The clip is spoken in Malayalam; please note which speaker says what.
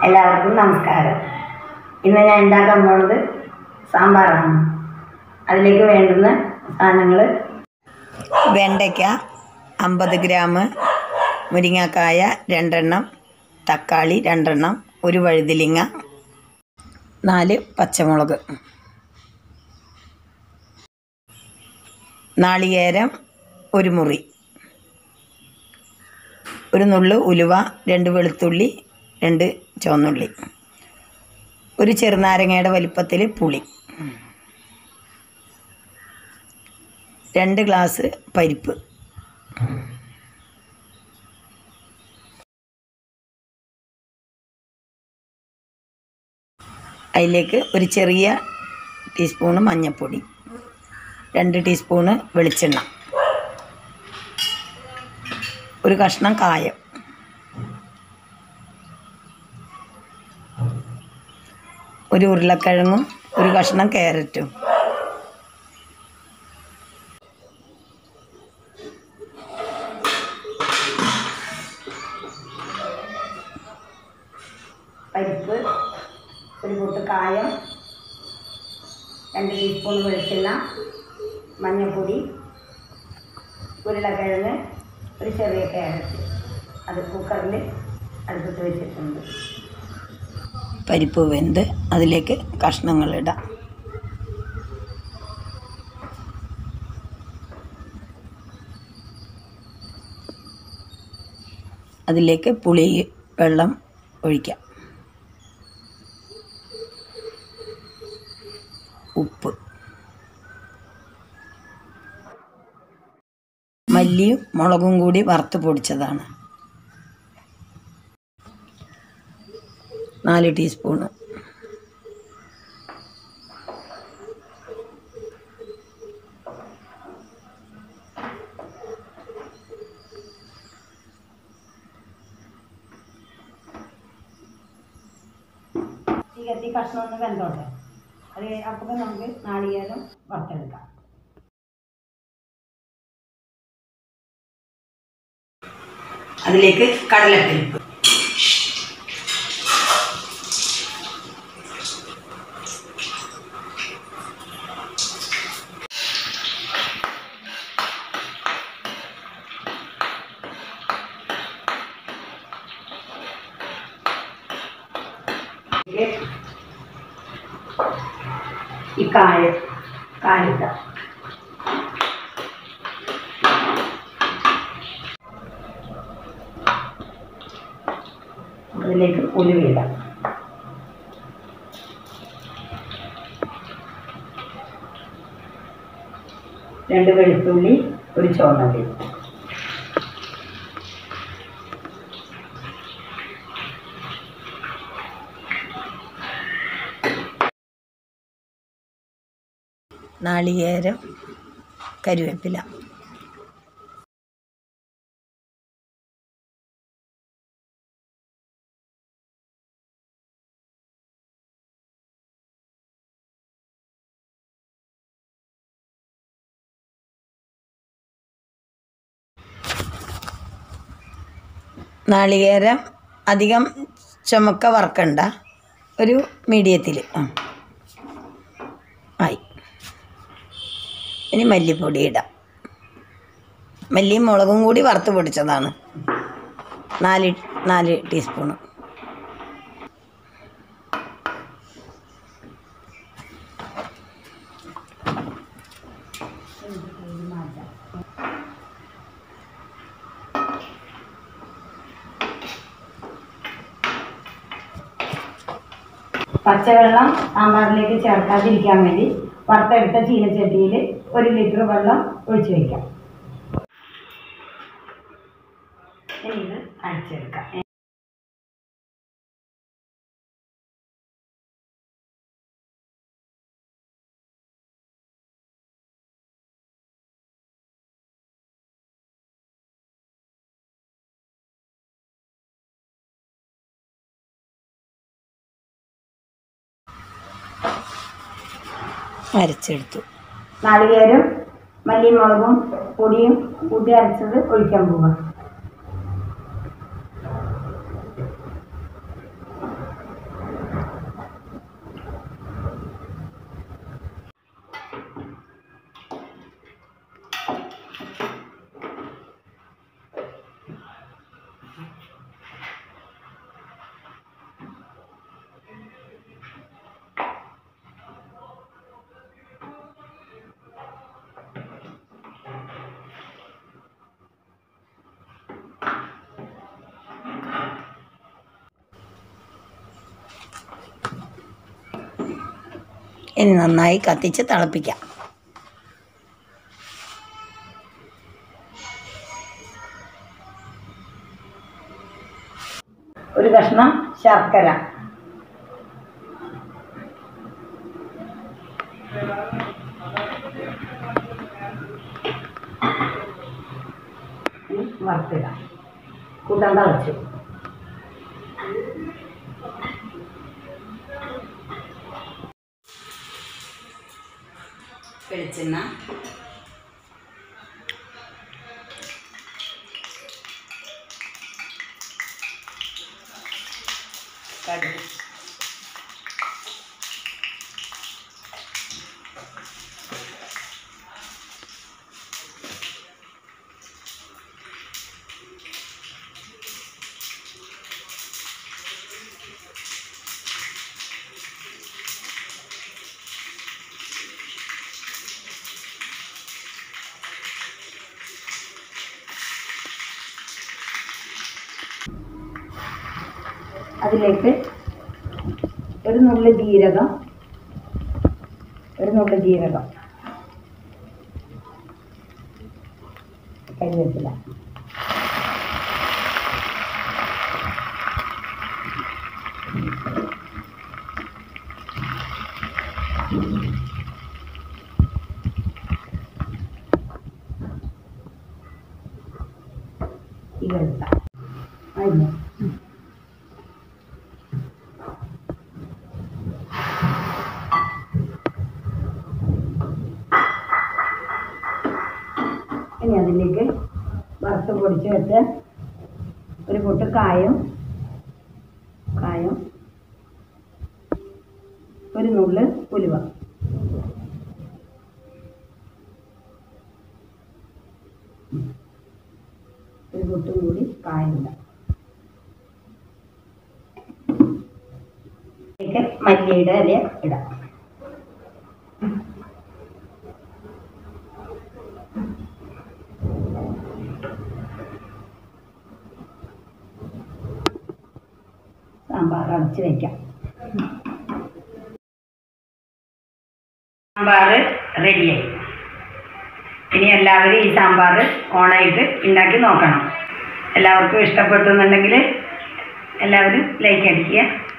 Speaker 1: എല്ലാവർക്കും നമസ്കാരം ഇന്ന് ഞാൻ ഉണ്ടാക്കാൻ പോണത് സാമ്പാറാണ് അതിലേക്ക് വേണ്ടുന്ന സാധനങ്ങൾ
Speaker 2: വെണ്ടയ്ക്ക അമ്പത് ഗ്രാം മുരിങ്ങക്കായ രണ്ടെണ്ണം തക്കാളി രണ്ടെണ്ണം ഒരു വഴുതിലിങ്ങ നാല് പച്ചമുളക് നാളികേരം ഒരു മുറി ഒരു നുള്ളു ഉലുവ രണ്ട് വെളുത്തുള്ളി രണ്ട് ചുവന്നുള്ളി ഒരു ചെറുനാരങ്ങയുടെ വലിപ്പത്തിൽ പുളി രണ്ട് ഗ്ലാസ് പരിപ്പ് അതിലേക്ക് ഒരു ചെറിയ ടീസ്പൂണ് മഞ്ഞൾപ്പൊടി രണ്ട് ടീസ്പൂണ് വെളിച്ചെണ്ണ ഒരു കഷ്ണം കായം ഒരു ഉരുളക്കിഴങ്ങും ഒരു കഷ്ണം ക്യാരറ്റും
Speaker 1: പരിപ്പ് ഒരു കൂട്ട് കായം രണ്ട് ടീസ്പൂൺ വെളിച്ചെണ്ണ മഞ്ഞൾപ്പൊടി ഉരുളക്കിഴങ്ങ് ഒരു ചെറിയ ക്യാരറ്റ് അത് കുക്കറിൽ അടുപ്പത്ത് വെച്ചിട്ടുണ്ട്
Speaker 2: പരിപ്പ് വെന്ത് അതിലേക്ക് കഷ്ണങ്ങളിടാം അതിലേക്ക് പുളി വെള്ളം ഒഴിക്കാം ഉപ്പ് മല്ലിയും മുളകും കൂടി വറുത്ത് പൊടിച്ചതാണ് നാല് ടീസ്പൂണ്
Speaker 1: ഈ കത്തി കഷ്ണം ഒന്ന് വെന്തോട്ടെ അത് അപ്പോൾ നമുക്ക് നാളികേരം വറുത്തെടുക്കാം
Speaker 2: അതിലേക്ക് കടലപ്പരിപ്പ്
Speaker 1: ഇതിലേക്ക് ഈ കായം കായിട്ടാം അതിലേക്ക് ഉലുവയിടാം രണ്ട് വെളുത്തുള്ളി ഒരു ചുവന്നുള്ളി
Speaker 2: നാളികേരം കരുവേപ്പില നാളികേരം അധികം ചുമക്ക വറക്കണ്ട ഒരു മീഡിയത്തിൽ ആ ആയി ഇനി മല്ലിപ്പൊടി ഇടാം മല്ലിയും മുളകും കൂടി വറുത്ത് പൊടിച്ചതാണ് നാല് നാല് ടീസ്പൂണ്
Speaker 1: പച്ചവെള്ളം സാമ്പാറിലേക്ക് ചേർക്കാതിരിക്കാൻ വേണ്ടി വറുത്തെടുത്ത ചീനച്ചട്ടിയിൽ ഒരു ലിറ്റർ വെള്ളം ഒഴിച്ചു വയ്ക്കാം ഇനി ഇത് അടിച്ചെടുക്കാം
Speaker 2: അരച്ചെടുത്തു
Speaker 1: നാളികേരം മല്ലിയും മുളകും പൊടിയും കൂട്ടി അരച്ചത് ഒഴിക്കാൻ പോവാം
Speaker 2: ഇനി നന്നായി കത്തിച്ച് തിളപ്പിക്കാം
Speaker 1: ഒരു കഷ്ണം ശർക്കര ഇനി വറുത്തിടാം കൂട്ടാൻ തളച്ചു
Speaker 2: വെളിച്ചെണ്ണ കടുക്
Speaker 1: അതിലേക്ക് ഒരു നുള്ളു ജീരകം ഒരു നുള്ളു ജീരകം കരിവേപ്പില ഈ വെളുത്ത അതിന് ഇനി അതിലേക്ക് വറുത്ത് പൊടിച്ച് വെച്ച് ഒരു പൊട്ട് കായം കായം ഒരു നുള്ള് ഉലുവ ഒരു പൊട്ടും കൂടി കായം ഇടാം ഇതിലേക്ക് മല്ലിയുടെ ഇല ഇടാം സാമ്പാർ അടച്ച് വയ്ക്കാം സാമ്പാർ റെഡിയായി ഇനി എല്ലാവരും ഈ സാമ്പാർ ഓണായിട്ട് ഉണ്ടാക്കി നോക്കണം എല്ലാവർക്കും ഇഷ്ടപ്പെട്ടു എന്നുണ്ടെങ്കിൽ എല്ലാവരും ലൈക്ക് അടിക്കുക